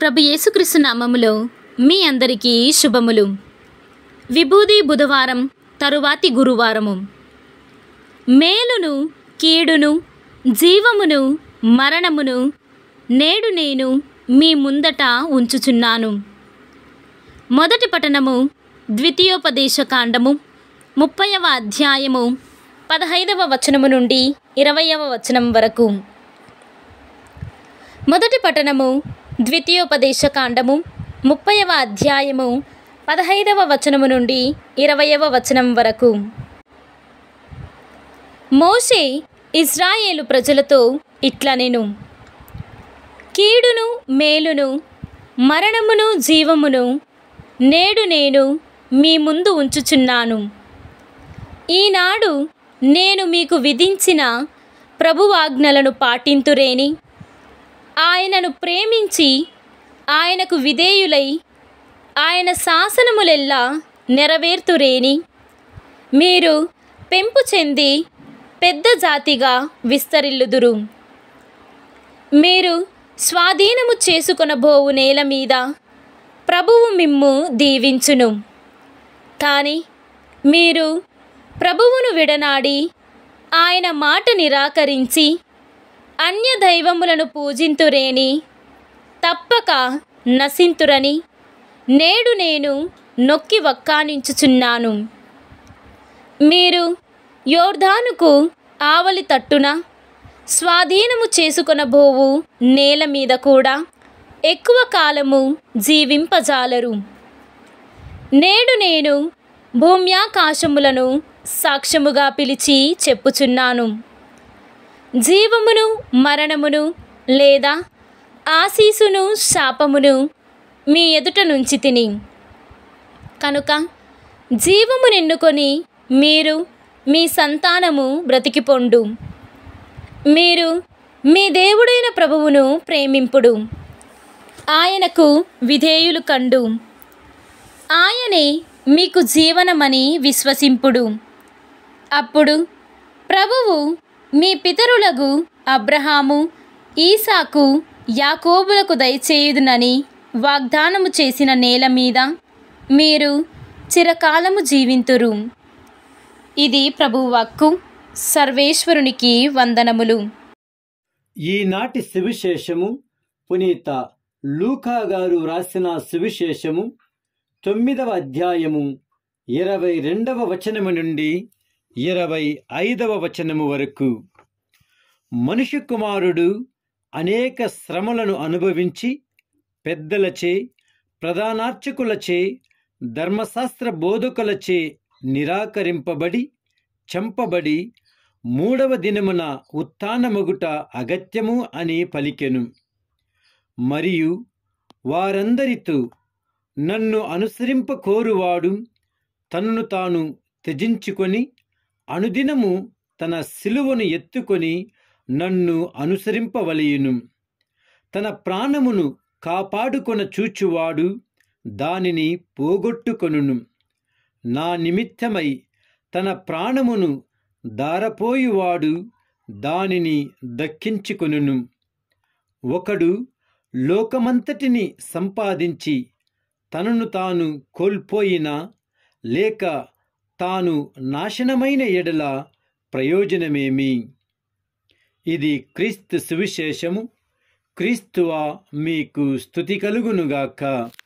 ప్రభు యేసుక్రీస్తు నామములో మీ అందరికీ శుభములు విభూది బుధవారం తరువాతి గురువారము మేలును కీడును జీవమును మరణమును నేడు నేను మీ ముందట ఉంచుచున్నాను మొదటి పఠనము ద్వితీయోపదేశ కాండము ముప్పైవ అధ్యాయము పదహైదవ వచనము నుండి ఇరవయవ వచనం వరకు మొదటి పఠనము ద్వితీయోపదేశ కాండము ముప్పైవ అధ్యాయము పదహైదవ వచనము నుండి ఇరవయవ వచనం వరకు మోషే ఇజ్రాయేలు ప్రజలతో ఇట్లా నేను కీడును మేలును మరణమును జీవమును నేడు నేను మీ ముందు ఉంచుచున్నాను ఈనాడు నేను మీకు విధించిన ప్రభువాజ్ఞలను పాటింతురేని ఆయనను ప్రేమించి ఆయనకు విధేయులై ఆయన శాసనములెల్లా నెరవేర్తురేని మీరు పెంపు చెంది పెద్ద జాతిగా విస్తరిల్లుదురు మీరు స్వాధీనము చేసుకొనబోవు నేల మీద ప్రభువు మిమ్ము దీవించును కానీ మీరు ప్రభువును విడనాడి ఆయన మాట నిరాకరించి అన్య దైవములను పూజింతురేని తప్పక నశింతురని నేడు నేను నొక్కి వక్కానించుచున్నాను మీరు యోర్ధానుకు ఆవలి తట్టున స్వాధీనము చేసుకొనబోవు నేల మీద కూడా ఎక్కువ కాలము జీవింపజాలరు నేడు నేను భూమ్యాకాశములను సాక్ష్యముగా పిలిచి చెప్పుచున్నాను జీవమును మరణమును లేదా ఆశీసును శాపమును మీ ఎదుట నుంచి తిని కనుక జీవము నిన్నుకొని మీరు మీ సంతానము బ్రతికిపొండు మీరు మీ దేవుడైన ప్రభువును ప్రేమింపుడు ఆయనకు విధేయులు కండు ఆయనే మీకు జీవనమని విశ్వసింపుడు అప్పుడు ప్రభువు మీ పితరులకు అబ్రహాము ఈసాకు యాకోబులకు దయచేయుదునని వాగ్దానము చేసిన నేల మీద మీరు చిరకాలము జీవింతురు ఇది ప్రభువాక్కు సర్వేశ్వరునికి వందనములు ఈనాటి సువిశేషము పునీత లూకా గారు వ్రాసిన సువిశేషము తొమ్మిదవ అధ్యాయము ఇరవై రెండవ వచనము నుండి ఇరవై ఐదవ వచనము వరకు మనుష్య కుమారుడు అనేక శ్రమలను అనుభవించి పెద్దలచే ప్రధానార్చకులచే ధర్మశాస్త్ర బోధకులచే నిరాకరింపబడి చంపబడి మూడవ దినమున ఉత్థానమగుట అగత్యము అని పలికెను మరియు వారందరితో నన్ను అనుసరింప కోరువాడు తనను తాను త్యజించుకొని అనుదినము తన సిలువను ఎత్తుకొని నన్ను అనుసరింపవలయును తన ప్రాణమును కాపాడుకొన చూచువాడు దానిని పోగొట్టుకొనును నా నిమిత్తమై తన ప్రాణమును దారపోయువాడు దానిని దక్కించుకొనును ఒకడు లోకమంతటిని సంపాదించి తనను తాను కోల్పోయినా లేక తాను నాశనమైన ఎడల ప్రయోజనమేమి ఇది క్రీస్తు సువిశేషము క్రీస్తువా మీకు స్థుతి కలుగునుగాక